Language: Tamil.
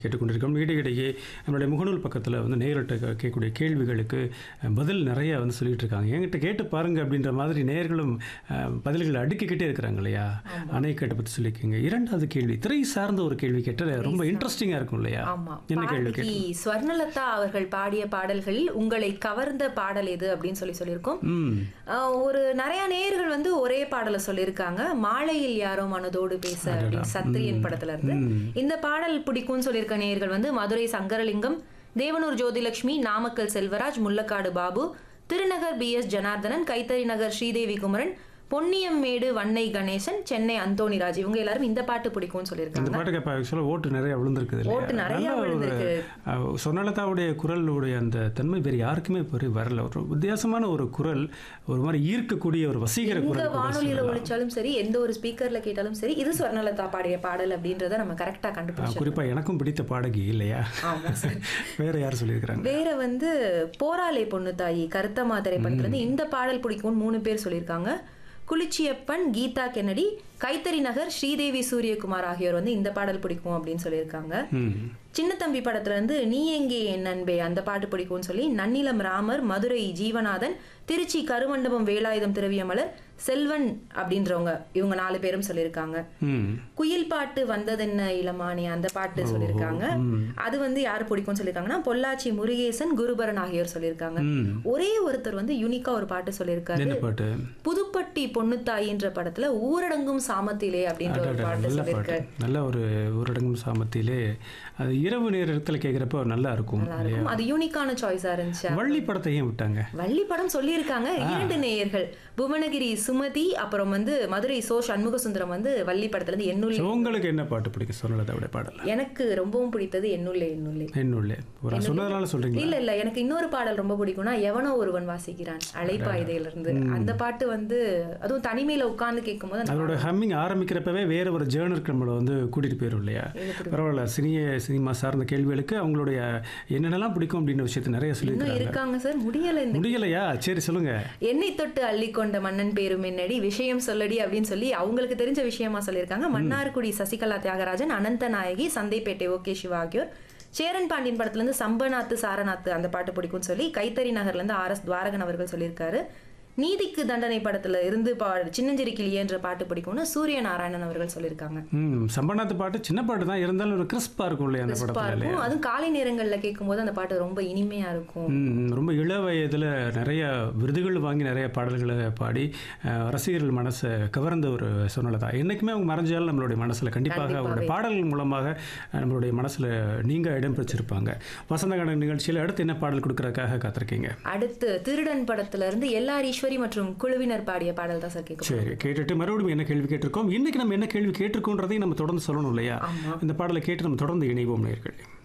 கேட்டுக்கொண்டிருக்கோம் இடையிடையே நம்மளுடைய முகநூல் பக்கத்தில் வந்து நேரிட்ட கேட்கக்கூடிய கேள்விகளுக்கு அஹ், பதில் நிறைய வந்து சொல்லிட்டு இருக்காங்க என்கிட்ட கேட்டு பாருங்க அப்படின்ற மாதிரி நேர்களும் அஹ், பதில்கள் அடுக்கிக்கிட்டே இருக்கிறாங்க இல்லையா அணைக்கட்டை பற்றி சொல்லிக்கோங்க இரண்டாவது கேள்வி திரை சார்ந்த ஒரு கேள்வி கேட்டால் ரொம்ப இன்ட்ரெஸ்டிங்காக இருக்கும் இல்லையா ஆமா என்ன கேள்வி பாடகி ஸ்வர்ணலதா அவர்கள் பாடிய பாடல்களில் உங்களை கவர்ந்த பாடல் எது அப்படின்னு சொல்லி சொல்லியிருக்கோம் ம் ஆஹ் ஒரு நிறைய நேயர்கள் வந்து ஒரே பாடலை சொல்லியிருக்காங்க மாலையில் யாரோ மனதோடு பேச அப்படின்னு சத்திரியன் படத்துல இருந்து இந்த பாடல் பிடிக்கும்னு சொல்லியிருக்க நேயர்கள் வந்து மதுரை சங்கரலிங்கம் தேவனூர் ஜோதிலட்சுமி நாமக்கல் செல்வராஜ் முள்ளக்காடு பாபு திருநகர் பி எஸ் ஜனார்தனன் கைத்தறி நகர் ஸ்ரீதேவி குமரன் பொன்னியம்மேடு வன்னை கணேசன் சென்னை அந்தோணிராஜ் இவங்க எல்லாரும் இந்த பாட்டு பிடிக்கும்னு சொல்லியிருக்காங்க இந்த பாட்டுக்கு இப்போ ஆக்சுவலாக ஓட்டு நிறைய விழுந்திருக்குது இல்லையா? ஓட்டு நிறைய நல்ல ஒரு விழுந்திருக்கு. அஹ், சொர்ணலதாவுடைய குரலுடைய அந்த தன்மை வேறு யாருக்குமே இப்போ வரல ஒரு வித்தியாசமான ஒரு குரல் ஒரு மாதிரி ஈர்க்கக்கூடிய ஒரு வசீகர எங்க குரல் கூட வானொலியில சொல்லலாம். ஒழிச்சாலும் சரி எந்த ஒரு ஸ்பீக்கர்ல கேட்டாலும் சரி இது ஸ்வர்ணலதா பாடிய பாடல் அப்படின்றத நம்ம கரெக்டா அஹ், கண்டுபிடிச்சோம் குறிப்பா எனக்கும் பிடித்த பாடகி இல்லையா ஆமா சார் வேற யார் சொல்லியிருக்கிறாங்க வேற வந்து போராளே பொண்ணு தாயி கருத்தம்மா திரைப்படத்துல இருந்து இந்த பாடல் பிடிக்கும்னு மூணு பேர் சொல்லியிருக்காங்க குளிச்சியப்பன் கீதா கென்னடி கைத்தறி நகர் ஸ்ரீதேவி சூரியகுமார் ஆகியோர் வந்து இந்த பாடல் பிடிக்கும் அப்படின்னு சொல்லியிருக்காங்க ம் சின்ன தம்பி படத்துல இருந்து நீ எங்கே என் நண்பே அந்த பாட்டு பிடிக்கும்னு சொல்லி நன்னிலம் ராமர் மதுரை ஜீவநாதன் திருச்சி கருமண்டபம் வேலாயுதம் திரவியமலர் செல்வன் அப்படின்றவங்க இவங்க நாலு பேரும் சொல்லியிருக்காங்க ம் குயில் பாட்டு வந்ததென்ன இளமானி அந்த பாட்டு சொல்லியிருக்காங்க அது வந்து யார் பிடிக்கும்னு சொல்லியிருக்காங்கன்னா பொள்ளாச்சி முருகேசன் குருபரன் ஆகியோர் சொல்லியிருக்காங்க ம் ஒரே ஒருத்தர் வந்து யூனிக்கா ஒரு பாட்டு சொல்லியிருக்காரு என்ன பாட்டு புதுப்பட்டி பொண்ணுத்தாயின்ற படத்துல ஊரடங்கும் சாமத்திலே அப்படின்ற ஒரு அடடா, பாட்டு நல்ல பாட்டு சொல்லியிருக்காரு நல்ல ஒரு ஊரடங்கும் சாமத்திலே அது இரவு நேரத்தில் கேட்குறப்ப நல்லா இருக்கும் நல்லா இருக்கும் அது யூனிக்கான சாய்ஸா இருந்துச்சு வள்ளி படத்தை ஏன் விட்டாங்க வள்ளி படம் சொல்லியிருக்காங்க இரண்டு நேயர்கள் புவனகிரி சுமதி அப்புறம் வந்து மதுரை சோ சண்முக சுந்தரம் வந்து வள்ளி படத்துல இருந்து எண்ணுள்ளே So, உங்களுக்கு என்ன பாட்டு பிடிக்கும் சொன்னதாவுடைய பாடல் எனக்கு ரொம்பவும் பிடித்தது எண்ணுள்ளே எண்ணுள்ளே என்னுள்ளே ஒரு நான் சொன்னதுனால சொல்றீங்களா இல்ல இல்ல எனக்கு இன்னொரு பாடல் ரொம்ப பிடிக்கும்னா எவனோ ஒருவன் வாசிக்கிறான் அழைப்பாயுதையில இருந்து அந்த பாட்டு வந்து அதுவும் தனிமையில உட்கார்ந்து கேட்கும்போது அந்த அதோட ஹம்மிங் ஆரம்பிக்கிறப்பவே வேற ஒரு ஜேர்னருக்கு நம்மளை வந்து கூட்டிட்டு போயிடும் இல்லையா பரவாயில்ல சினிய சினிமா சார்ந்த கேள்விகளுக்கு அவங்களுடைய என்னென்னலாம் பிடிக்கும் அப்படின்ற விஷயத்தை நிறைய இன்னும் சொல்லியிருக்காங்க இருக்காங்க சார் முடியல இந்த முடியலையா சரி சொல்லுங்க எண்ணெய் தொட்டு அள்ளிக்கொண்ட மன்னன் பேரும் என்னடி விஷயம் சொல்லடி அப்படின்னு சொல்லி அவங்களுக்கு தெரிஞ்ச விஷயமா சொல்லியிருக்காங்க மன்னார்குடி சசிகலா தியாகராஜன் அனந்த நாயகி சந்தைப்பேட்டை ஓகே சிவா ஆகியோர் சேரன் பாண்டியன் படத்துல இருந்து சம்பநாத்து சாரநாத்து அந்த பாட்டு பிடிக்கும்னு சொல்லி கைத்தறி நகர்ல இருந்து ஆர் எஸ் துவாரகன் அவர்கள் சொல்லியிருக்காரு நீதிக்கு தண்டனை படத்துல இருந்து பா சின்னஞ்சிரி கிளியன்ற பாட்டு பிடிக்கும்னு சூரிய நாராயணன் அவர்கள் சொல்லியிருக்காங்க ம் சம்பனாத்து பாட்டு சின்ன பாட்டு தான் இருந்தாலும் ஒரு கிறிஸ்பா இருக்கும் இல்லையா அந்த கிறிஸ்பா படத்துல இல்லையா இருக்கும் அதுவும் காலை நேரங்கள்ல கேட்கும்போது அந்த பாட்டு ரொம்ப இனிமையா இருக்கும் ம், ரொம்ப இள வயதில் நிறைய விருதுகள் வாங்கி நிறைய பாடல்களை பாடி அஹ், ரசிகர்கள் மனசை கவர்ந்த ஒரு சூழ்நிலை தான் என்றைக்குமே அவங்க மறைஞ்சாலும் நம்மளுடைய மனசில் கண்டிப்பாக அவருடைய பாடல்கள் மூலமாக அஹ், நம்மளுடைய மனசில் நீங்கள் இடம் பெற்றிருப்பாங்க வசந்த கடன் நிகழ்ச்சியில் அடுத்து என்ன பாடல் கொடுக்கறதுக்காக காத்திருக்கீங்க அடுத்து திருடன் படத்துல இருந்து எல்லார் ஈஸ்வரி மற்றும் குழுவினர் பாடிய பாடல் தான் சார் கேட்க சரி கேட்டுட்டு மறுபடியும் என்ன கேள்வி கேட்டிருக்கோம் இன்னைக்கு நம்ம என்ன கேள்வி கேட்டிருக்கோன்றதையும் நம்ம தொடர்ந்து சொல்லணும் இல்லையா ஆமா. இந்த பாடலை கேட்டு நம்ம தொடர்ந்து இணைவோம் நேர்களே